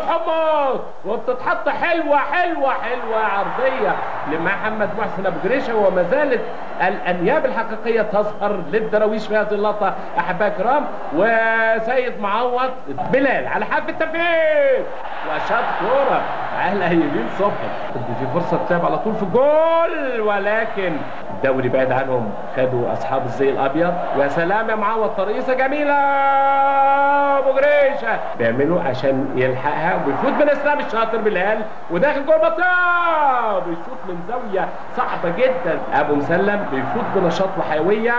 والحمص وبتتحط حلوه حلوه حلوه عرضيه لمحمد محسن ابو جريشه وما زالت الانياب الحقيقيه تظهر للدراويش في هذه اللقطه احبائي الكرام وسيد معوض بلال على حافه التنفيذ وشاط كوره على يمين صبحي في فرصه تلعب على طول في الجول ولكن الدوري بعد عنهم خدوا اصحاب الزي الابيض يا سلام يا معوض ترقيصه جميله ابو جريشه بيعملوا عشان يلحقها ويفوت من اسلام الشاطر بلال وداخل جول بطال بيشوط من زاويه صعبه جدا ابو مسلم بيفوت بنشاط وحيويه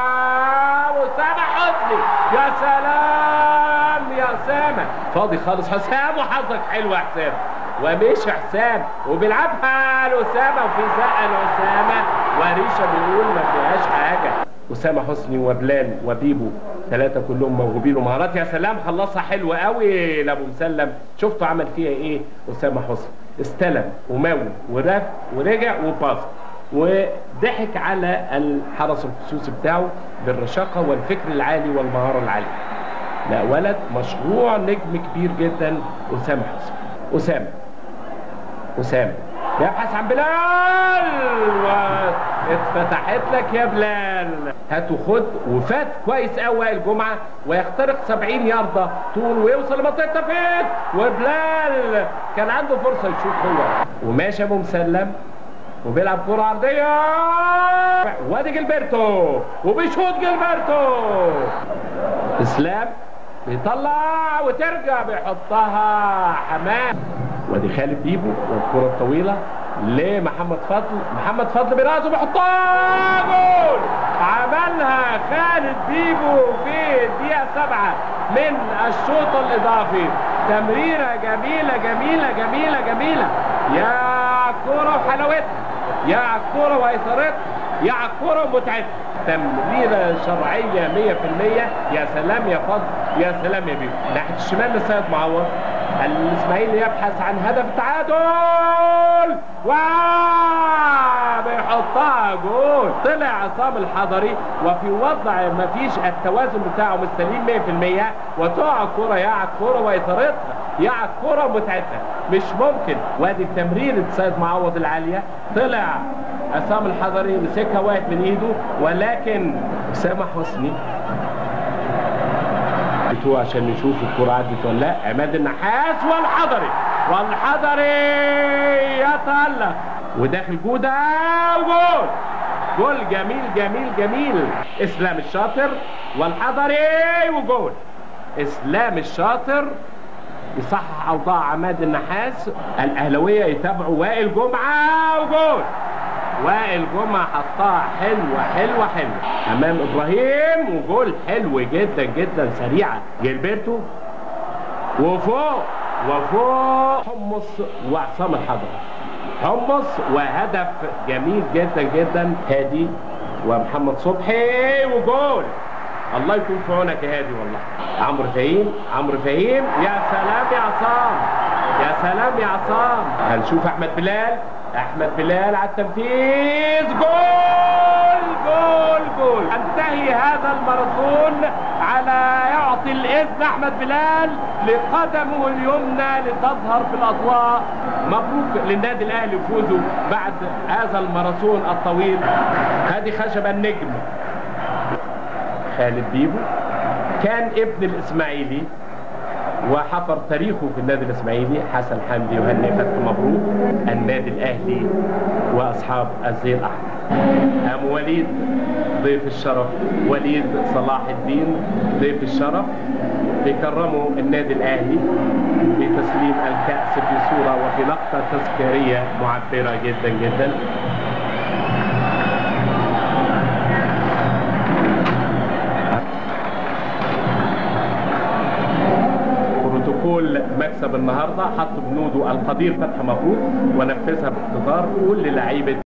واسامه حسني يا سلام يا اسامه فاضي خالص حسام وحظك حلو يا حسام ومشي حسام وبيلعبها لاسامه وفي زقه لاسامه وريشه بيقول ما فيهاش حاجه اسامه حسني وبلال وبيبو ثلاثه كلهم موهوبين ومهارات يا سلام خلصها حلوه قوي لابو مسلم شفتوا عمل فيها ايه اسامه حسني استلم ومول ورف ورجع وباص وضحك على الحرس الخصوصي بتاعه بالرشاقه والفكر العالي والمهاره العاليه لا ولد مشروع نجم كبير جدا اسامه حسني اسامه اسامه بيبحث عن بلال واتفتحت لك يا بلال هات وخد وفات كويس قوي وائل جمعه ويخترق 70 يارده طول ويوصل لمنطقه التفيت وبلال كان عنده فرصه يشوط هو وماشي ابو مسلم وبيلعب كرة عرضية وادي جilberto وبيشوط جilberto اسلام بيطلع وترجع بيحطها حمام وادي خالد بيبو والكرة الطويلة لمحمد فضل محمد فضل براسه بيحطها جول عملها خالد بيبو في الدقيقة سبعة من الشوط الإضافي تمريرة جميلة جميلة جميلة جميلة يا كرة وحلاوتها يا عالكرة وإثارتها يا عالكرة ومتعتها تمريرة شرعية 100% يا سلام يا فضل يا سلام يا بيبو ناحية الشمال لسيد معوض الإسماعيلي يبحث عن هدف التعادل بيحطها جول طلع عصام الحضري وفي وضع ما فيش التوازن بتاعه مستليم 100% وتقع الكرة يا على الكرة وإثارتها يا على الكرة ومتعتها مش ممكن وادي تمريرة سيد معوض العالية طلع عصام الحضري مسكها وقعت من ايده ولكن اسامه حسني عشان نشوف الكرة عدت ولا لا عماد النحاس والحضري والحضري يتألق وداخل جودة وجول جول جميل جميل جميل اسلام الشاطر والحضري وجول اسلام الشاطر يصحح اوضاع عماد النحاس الاهلاويه يتابعوا وائل جمعه وجول وائل جمعه حطها حلوه حلوه حلوه امام ابراهيم وجول حلو جدا جدا سريعه جilberto وفوق وفوق حمص وعصام الحضري حمص وهدف جميل جدا جدا هادي ومحمد صبحي وجول الله يكون في عونك يا هادي والله عمرو فهيم عمرو فهيم يا سلام يا عصام يا سلام يا عصام هنشوف احمد بلال احمد بلال على التنفيذ جول جول جول انتهي هذا الماراثون على يعطي الاذن احمد بلال لقدمه اليمنى لتظهر في الاضواء مبروك للنادي الاهلي فوزه بعد هذا الماراثون الطويل هذه خشبه النجم خالد بيبو كان ابن الاسماعيلي وحفر تاريخه في النادي الاسماعيلي حسن حمدي وهني فتحي مبروك النادي الاهلي واصحاب الزي الاحمر ام وليد ضيف الشرف وليد صلاح الدين ضيف الشرف بيكرموا النادي الاهلي بتسليم الكاس في صوره وفي لقطه تذكاريه معبره جدا جدا بروتوكول مكسب النهارده حط بنوده القدير فتحي مبروك ونفذها باقتدار كل لعيبه